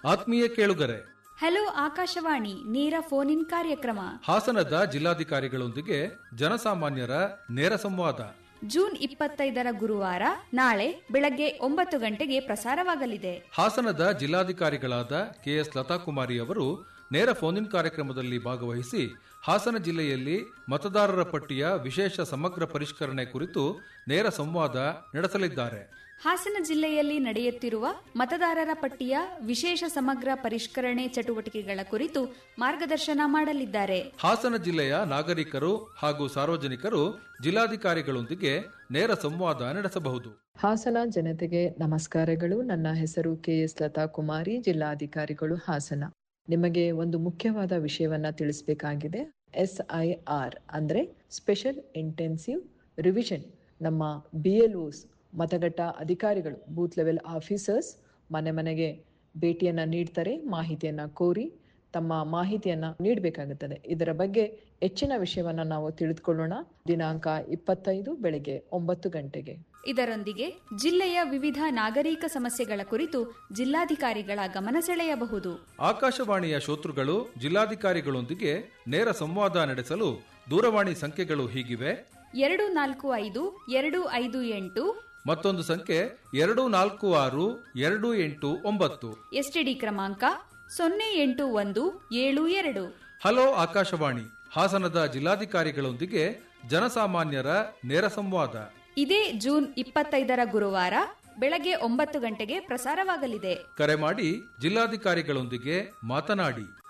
ಆತ್ಮೀಯ ಕೇಳುಗರೆ ಹಲೋ ಆಕಾಶವಾಣಿ ನೇರ ಫೋನ್ ಇನ್ ಕಾರ್ಯಕ್ರಮ ಹಾಸನದ ಜಿಲ್ಲಾಧಿಕಾರಿಗಳೊಂದಿಗೆ ಜನಸಾಮಾನ್ಯರ ನೇರ ಸಂವಾದ ಜೂನ್ ಇಪ್ಪತ್ತೈದರ ಗುರುವಾರ ನಾಳೆ ಬೆಳಗ್ಗೆ ಒಂಬತ್ತು ಗಂಟೆಗೆ ಪ್ರಸಾರವಾಗಲಿದೆ ಹಾಸನದ ಜಿಲ್ಲಾಧಿಕಾರಿಗಳಾದ ಕೆಎಸ್ ಲತಾಕುಮಾರಿ ಅವರು ನೇರ ಫೋನ್ ಇನ್ ಕಾರ್ಯಕ್ರಮದಲ್ಲಿ ಭಾಗವಹಿಸಿ ಹಾಸನ ಜಿಲ್ಲೆಯಲ್ಲಿ ಮತದಾರರ ಪಟ್ಟಿಯ ವಿಶೇಷ ಸಮಗ್ರ ಪರಿಷ್ಕರಣೆ ಕುರಿತು ನೇರ ಸಂವಾದ ನಡೆಸಲಿದ್ದಾರೆ ಹಾಸನ ಜಿಲ್ಲೆಯಲ್ಲಿ ನಡೆಯುತ್ತಿರುವ ಮತದಾರರ ಪಟ್ಟಿಯ ವಿಶೇಷ ಸಮಗ್ರ ಪರಿಷ್ಕರಣೆ ಚಟುವಟಿಕೆಗಳ ಕುರಿತು ಮಾರ್ಗದರ್ಶನ ಮಾಡಲಿದ್ದಾರೆ ಹಾಸನ ಜಿಲ್ಲೆಯ ನಾಗರಿಕರು ಹಾಗೂ ಸಾರ್ವಜನಿಕರು ಜಿಲ್ಲಾಧಿಕಾರಿಗಳೊಂದಿಗೆ ನೇರ ಸಂವಾದ ನಡೆಸಬಹುದು ಹಾಸನ ಜನತೆಗೆ ನಮಸ್ಕಾರಗಳು ನನ್ನ ಹೆಸರು ಕೆಎಸ್ ಲತಾ ಕುಮಾರಿ ಜಿಲ್ಲಾಧಿಕಾರಿಗಳು ಹಾಸನ ನಿಮಗೆ ಒಂದು ಮುಖ್ಯವಾದ ವಿಷಯವನ್ನ ತಿಳಿಸಬೇಕಾಗಿದೆ ಎಸ್ ಐ ಆರ್ ಅಂದ್ರೆ ಸ್ಪೆಷಲ್ ಇಂಟೆನ್ಸಿವ್ ರಿವಿಷನ್ ನಮ್ಮ ಬಿ ಎಲ್ ಓಸ್ ಮತಗಟ್ಟ ಅಧಿಕಾರಿಗಳು ಬೂತ್ ಲೆವೆಲ್ ಆಫೀಸರ್ಸ್ ಮನೆ ಮನೆಗೆ ಭೇಟಿಯನ್ನ ನೀಡ್ತಾರೆ ಮಾಹಿತಿಯನ್ನ ಕೋರಿ ತಮ್ಮ ಮಾಹಿತಿಯನ್ನ ನೀಡಬೇಕಾಗುತ್ತದೆ ಇದರ ಬಗ್ಗೆ ಹೆಚ್ಚಿನ ವಿಷಯವನ್ನ ನಾವು ತಿಳಿದುಕೊಳ್ಳೋಣ ದಿನಾಂಕ ಇಪ್ಪತ್ತೈದು ಬೆಳಗ್ಗೆ ಒಂಬತ್ತು ಗಂಟೆಗೆ ಇದರೊಂದಿಗೆ ಜಿಲ್ಲೆಯ ವಿವಿಧ ನಾಗರಿಕ ಸಮಸ್ಯೆಗಳ ಕುರಿತು ಜಿಲ್ಲಾಧಿಕಾರಿಗಳ ಗಮನ ಸೆಳೆಯಬಹುದು ಆಕಾಶವಾಣಿಯ ಶ್ರೋತೃಗಳು ಜಿಲ್ಲಾಧಿಕಾರಿಗಳೊಂದಿಗೆ ನೇರ ಸಂವಾದ ನಡೆಸಲು ದೂರವಾಣಿ ಸಂಖ್ಯೆಗಳು ಹೀಗಿವೆ ಎರಡು ನಾಲ್ಕು ಐದು ಎರಡು ಐದು ಎಂಟು ಮತ್ತೊಂದು ಸಂಖ್ಯೆ ಎರಡು ನಾಲ್ಕು ಆರು ಎರಡು ಎಂಟು ಒಂಬತ್ತು ಎಸ್ಟಿಡಿ ಕ್ರಮಾಂಕ ಸೊನ್ನೆ ಎಂಟು ಒಂದು ಏಳು ಎರಡು ಹಲೋ ಆಕಾಶವಾಣಿ ಹಾಸನದ ಜಿಲ್ಲಾಧಿಕಾರಿಗಳೊಂದಿಗೆ ಜನಸಾಮಾನ್ಯರ ನೇರ ಸಂವಾದ ಇದೇ ಜೂನ್ ಇಪ್ಪತ್ತೈದರ ಗುರುವಾರ ಬೆಳಗ್ಗೆ ಒಂಬತ್ತು ಗಂಟೆಗೆ ಪ್ರಸಾರವಾಗಲಿದೆ ಕರೆ ಮಾಡಿ ಜಿಲ್ಲಾಧಿಕಾರಿಗಳೊಂದಿಗೆ ಮಾತನಾಡಿ